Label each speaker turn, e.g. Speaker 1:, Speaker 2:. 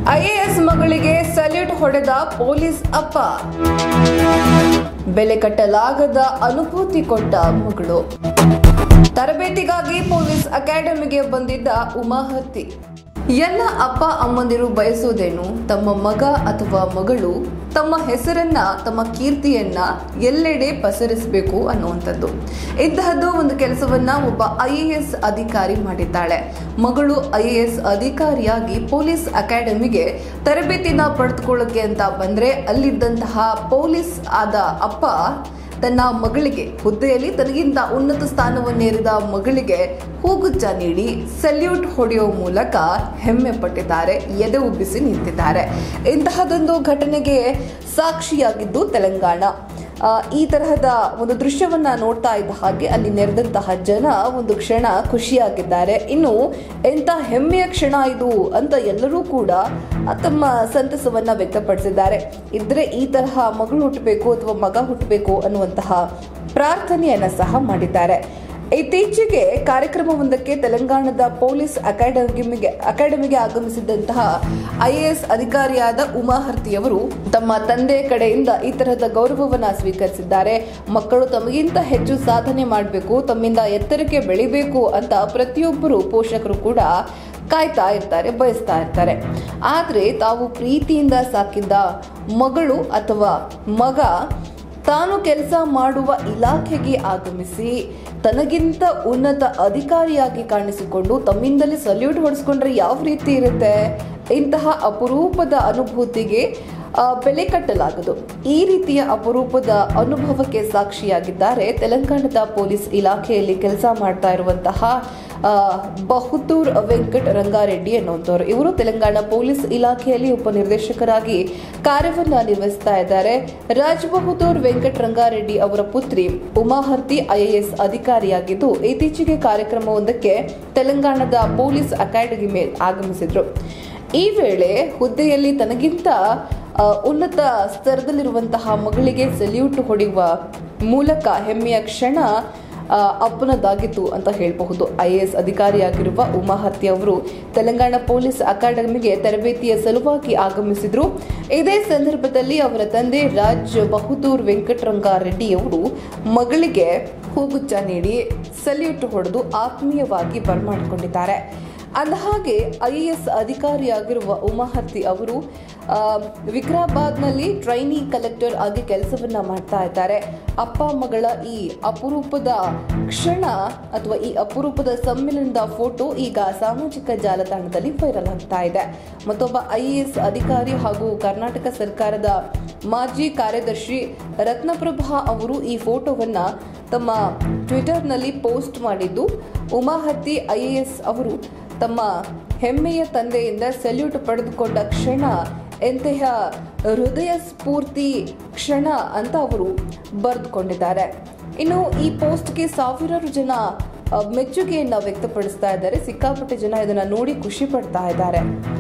Speaker 1: IAS ಮಗಳಿಗೆ salute ಹೊಡೆದ police ಅಪ್ಪ ಬೆಲೆ ಕಟ್ಟಲಾಗದ ಅನುಭೂತಿ ಕೊಟ್ಟ ಮಗಳು ತರಬೇತಿಗಾಗಿ ಪೊಲೀಸ್ ಅಕಾಡೆಮಿಗೆ ಬಂದಿದ್ದ ಉಮಾಹತ್ತಿ ಎಲ್ಲ ಅಪ್ಪ ಅಮ್ಮಂದಿರು ಬಯಸುವುದೇನು ತಮ್ಮ ಮಗ ಅಥವಾ ಮಗಳು ತಮ್ಮ ಹೆಸರನ್ನ ತಮ್ಮ ಕೀರ್ತಿಯನ್ನ ಎಲ್ಲೆಡೆ ಪಸರಿಸಬೇಕು ಅನ್ನುವಂಥದ್ದು ಇಂತಹದ್ದು ಒಂದು ಕೆಲಸವನ್ನ ಒಬ್ಬ ಐ ಎ ಎಸ್ ಅಧಿಕಾರಿ ಮಾಡಿದ್ದಾಳೆ ಮಗಳು ಐ ಎ ಎಸ್ ಅಧಿಕಾರಿಯಾಗಿ ಪೊಲೀಸ್ ಅಕಾಡೆಮಿಗೆ ತರಬೇತಿನ ಪಡೆದುಕೊಳ್ಳಕ್ಕೆ ಅಂತ ಬಂದ್ರೆ ಅಲ್ಲಿದ್ದಂತಹ ಪೊಲೀಸ್ ಆದ ಅಪ್ಪ ತನ್ನ ಮಗಳಿಗೆ ಹುದ್ದೆಯಲ್ಲಿ ತನಗಿಂತ ಉನ್ನತ ಸ್ಥಾನವನ್ನೇರಿದ ಮಗಳಿಗೆ ಹೂಗುಚ್ಚ ನೀಡಿ ಸಲ್ಯೂಟ್ ಹೊಡೆಯುವ ಮೂಲಕ ಹೆಮ್ಮೆ ಪಟ್ಟಿದ್ದಾರೆ ಎದೆ ಉಬ್ಬಿಸಿ ನಿಂತಿದ್ದಾರೆ ಇಂತಹದೊಂದು ಘಟನೆಗೆ ಸಾಕ್ಷಿಯಾಗಿದ್ದು ತೆಲಂಗಾಣ ಆ, ಈ ತರಹದ ಒಂದು ದೃಶ್ಯವನ್ನ ನೋಡ್ತಾ ಇದ್ದ ಹಾಗೆ ಅಲ್ಲಿ ನೆರೆದಂತಹ ಜನ ಒಂದು ಕ್ಷಣ ಖುಷಿಯಾಗಿದ್ದಾರೆ ಇನ್ನು ಎಂತ ಹೆಮ್ಮೆಯ ಕ್ಷಣ ಇದು ಅಂತ ಎಲ್ಲರೂ ಕೂಡ ಆ, ತಮ್ಮ ಸಂತಸವನ್ನ ವ್ಯಕ್ತಪಡಿಸಿದ್ದಾರೆ ಇದ್ರೆ ಈ ತರಹ ಮಗಳು ಹುಟ್ಟಬೇಕು ಅಥವಾ ಮಗ ಹುಟ್ಟಬೇಕು ಅನ್ನುವಂತಹ ಪ್ರಾರ್ಥನೆಯನ್ನ ಸಹ ಮಾಡಿದ್ದಾರೆ ಇತ್ತೀಚೆಗೆ ಕಾರ್ಯಕ್ರಮವೊಂದಕ್ಕೆ ತೆಲಂಗಾಣದ ಪೊಲೀಸ್ ಅಕಾಡೆಮಿಗೆ ಅಕಾಡೆಮಿಗೆ ಆಗಮಿಸಿದಂತಹ ಐಎಎಸ್ ಅಧಿಕಾರಿಯಾದ ಉಮಾಹರ್ತಿಯವರು ತಮ್ಮ ತಂದೆ ಕಡೆಯಿಂದ ಈ ತರಹದ ಗೌರವವನ್ನ ಸ್ವೀಕರಿಸಿದ್ದಾರೆ ಮಕ್ಕಳು ತಮಗಿಂತ ಹೆಚ್ಚು ಸಾಧನೆ ಮಾಡಬೇಕು ತಮ್ಮಿಂದ ಎತ್ತರಕ್ಕೆ ಬೆಳಿಬೇಕು ಅಂತ ಪ್ರತಿಯೊಬ್ಬರು ಪೋಷಕರು ಕೂಡ ಕಾಯ್ತಾ ಇರ್ತಾರೆ ಬಯಸ್ತಾ ಇರ್ತಾರೆ ಆದರೆ ತಾವು ಪ್ರೀತಿಯಿಂದ ಸಾಕಿದ್ದ ಮಗಳು ಅಥವಾ ಮಗ ತಾನು ಕೆಲಸ ಮಾಡುವ ಇಲಾಖೆಗೆ ಆಗಮಿಸಿ ತನಗಿಂತ ಉನ್ನತ ಅಧಿಕಾರಿಯಾಗಿ ಕಾಣಿಸಿಕೊಂಡು ತಮ್ಮಿಂದಲೇ ಸಲ್ಯೂಟ್ ಹೊಡೆಸ್ಕೊಂಡ್ರೆ ಯಾವ ರೀತಿ ಇರುತ್ತೆ ಇಂತಹ ಅಪರೂಪದ ಅನುಭೂತಿಗೆ ಆ, ಬೆಲೆ ಕಟ್ಟಲಾಗದು ಈ ರೀತಿಯ ಅಪರೂಪದ ಅನುಭವಕ್ಕೆ ಸಾಕ್ಷಿಯಾಗಿದ್ದಾರೆ ತೆಲಂಗಾಣದ ಪೊಲೀಸ್ ಇಲಾಖೆಯಲ್ಲಿ ಕೆಲಸ ಮಾಡ್ತಾ ಇರುವಂತಹ ಆ, ಬಹದ್ದೂರ್ ವೆಂಕಟ್ ರಂಗಾರೆಡ್ಡಿ ಅನ್ನುವಂಥವ್ರು ಇವರು ತೆಲಂಗಾಣ ಪೊಲೀಸ್ ಇಲಾಖೆಯಲ್ಲಿ ಉಪನಿರ್ದೇಶಕರಾಗಿ ಕಾರ್ಯವನ್ನ ನಿರ್ವಹಿಸ್ತಾ ಇದ್ದಾರೆ ರಾಜ್ ಬಹದ್ದೂರ್ ವೆಂಕಟ್ ರಂಗಾರೆಡ್ಡಿ ಅವರ ಪುತ್ರಿ ಉಮಾಹರ್ತಿ ಐಎಎಸ್ ಅಧಿಕಾರಿಯಾಗಿದ್ದು ಇತ್ತೀಚೆಗೆ ಕಾರ್ಯಕ್ರಮವೊಂದಕ್ಕೆ ತೆಲಂಗಾಣದ ಪೊಲೀಸ್ ಅಕಾಡೆಮಿ ಆಗಮಿಸಿದ್ರು ಈ ವೇಳೆ ಹುದ್ದೆಯಲ್ಲಿ ತನಗಿಂತ ಆ, ಉನ್ನತ ಸ್ತರದಲ್ಲಿರುವಂತಹ ಮಗಳಿಗೆ ಸಲ್ಯೂಟ್ ಹೊಡೆಯುವ ಮೂಲಕ ಹೆಮ್ಮೆಯ ಕ್ಷಣ ಆ, ಅಪ್ಪನದಾಗಿತ್ತು ಅಂತ ಹೇಳಬಹುದು ಐ ಎ ಎಸ್ ಅಧಿಕಾರಿಯಾಗಿರುವ ಉಮಾಹತ್ಯ ಅವರು ತೆಲಂಗಾಣ ಪೊಲೀಸ್ ಅಕಾಡೆಮಿಗೆ ತರಬೇತಿಯ ಸಲುವಾಗಿ ಆಗಮಿಸಿದ್ರು ಇದೇ ಸಂದರ್ಭದಲ್ಲಿ ಅವರ ತಂದೆ ರಾಜ್ ಬಹದ್ದೂರ್ ವೆಂಕಟರಂಗಾರೆಡ್ಡಿ ಅವರು ಮಗಳಿಗೆ ಹೂಗುಚ್ಚ ನೀಡಿ ಸಲ್ಯೂಟ್ ಹೊಡೆದು ಆತ್ಮೀಯವಾಗಿ ಬರಮಾಡಿಕೊಂಡಿದ್ದಾರೆ ಅಂದಹಾಗೆ ಐ ಎ ಎಸ್ ಅಧಿಕಾರಿಯಾಗಿರುವ ಉಮಾಹರ್ತಿ ಅವರು ಆ, ವಿಕಾರಾಬಾದ್ನಲ್ಲಿ ಟ್ರೈನಿ ಕಲೆಕ್ಟರ್ ಆಗಿ ಕೆಲಸವನ್ನ ಮಾಡ್ತಾ ಇದ್ದಾರೆ ಅಪ್ಪ ಮಗಳ ಈ ಅಪರೂಪದ ಕ್ಷಣ ಅಥವಾ ಈ ಅಪರೂಪದ ಸಮ್ಮಿಲನದ ಫೋಟೋ ಈಗ ಸಾಮಾಜಿಕ ಜಾಲತಾಣದಲ್ಲಿ ವೈರಲ್ ಆಗ್ತಾ ಇದೆ ಮತ್ತೊಬ್ಬ ಐ ಎ ಎಸ್ ಅಧಿಕಾರಿ ಹಾಗೂ ಕರ್ನಾಟಕ ಸರ್ಕಾರದ ಮಾಜಿ ಕಾರ್ಯದರ್ಶಿ ರತ್ನಪ್ರಭಾ ಅವರು ಈ ಫೋಟೋವನ್ನ ತಮ್ಮ ಟ್ವಿಟರ್ನಲ್ಲಿ ಪೋಸ್ಟ್ ಮಾಡಿದ್ದು ಉಮಾಹತ್ತಿ ಐ ಎ ಎಸ್ ಅವರು ತಮ್ಮ ಹೆಮ್ಮೆಯ ತಂದೆಯಿಂದ ಸಲ್ಯೂಟ್ ಪಡೆದುಕೊಂಡ ಕ್ಷಣ ಎಂತಹ ಹೃದಯ ಸ್ಫೂರ್ತಿ ಕ್ಷಣ ಅಂತ ಅವರು ಬರೆದುಕೊಂಡಿದ್ದಾರೆ ಇನ್ನು ಈ ಪೋಸ್ಟ್ಗೆ ಸಾವಿರಾರು ಜನ ಆ, ಮೆಚ್ಚುಗೆಯನ್ನ ವ್ಯಕ್ತಪಡಿಸ್ತಾ ಇದ್ದಾರೆ ಸಿಕ್ಕಾಪಟ್ಟೆ ಜನ ಇದನ್ನ ನೋಡಿ ಖುಷಿ ಪಡ್ತಾ ಇದ್ದಾರೆ